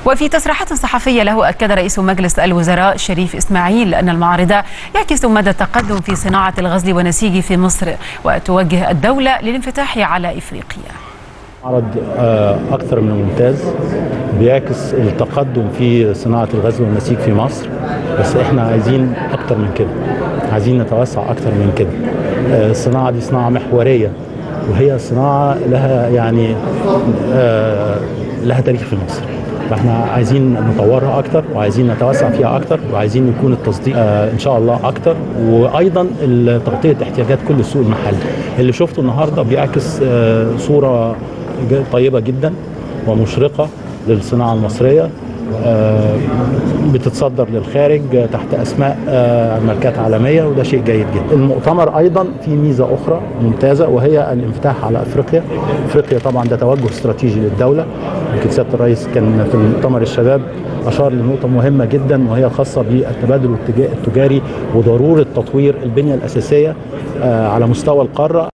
وفي تصريحات صحفية له أكد رئيس مجلس الوزراء شريف إسماعيل أن المعارضة يعكس مدى التقدم في صناعة الغزل والنسيج في مصر وتوجه الدولة للانفتاح على إفريقيا معرض أكثر من ممتاز بيعكس التقدم في صناعة الغزل والنسيج في مصر بس احنا عايزين أكتر من كده عايزين نتوسع أكتر من كده الصناعة دي صناعة محورية وهي صناعة لها يعني لها تاريخ في مصر فاحنا عايزين نطورها اكتر وعايزين نتوسع فيها اكتر وعايزين يكون التصدير آه ان شاء الله اكتر وايضا تغطيه احتياجات كل السوق المحلي اللي شفته النهارده بيعكس آه صوره طيبه جدا ومشرقه للصناعه المصريه آه بتتصدر للخارج تحت اسماء ماركات عالميه وده شيء جيد جدا. المؤتمر ايضا في ميزه اخرى ممتازه وهي الانفتاح على افريقيا. افريقيا طبعا ده توجه استراتيجي للدوله. يمكن سياده الرئيس كان في مؤتمر الشباب اشار لنقطه مهمه جدا وهي خاصه بالتبادل التجاري وضروره تطوير البنيه الاساسيه على مستوى القاره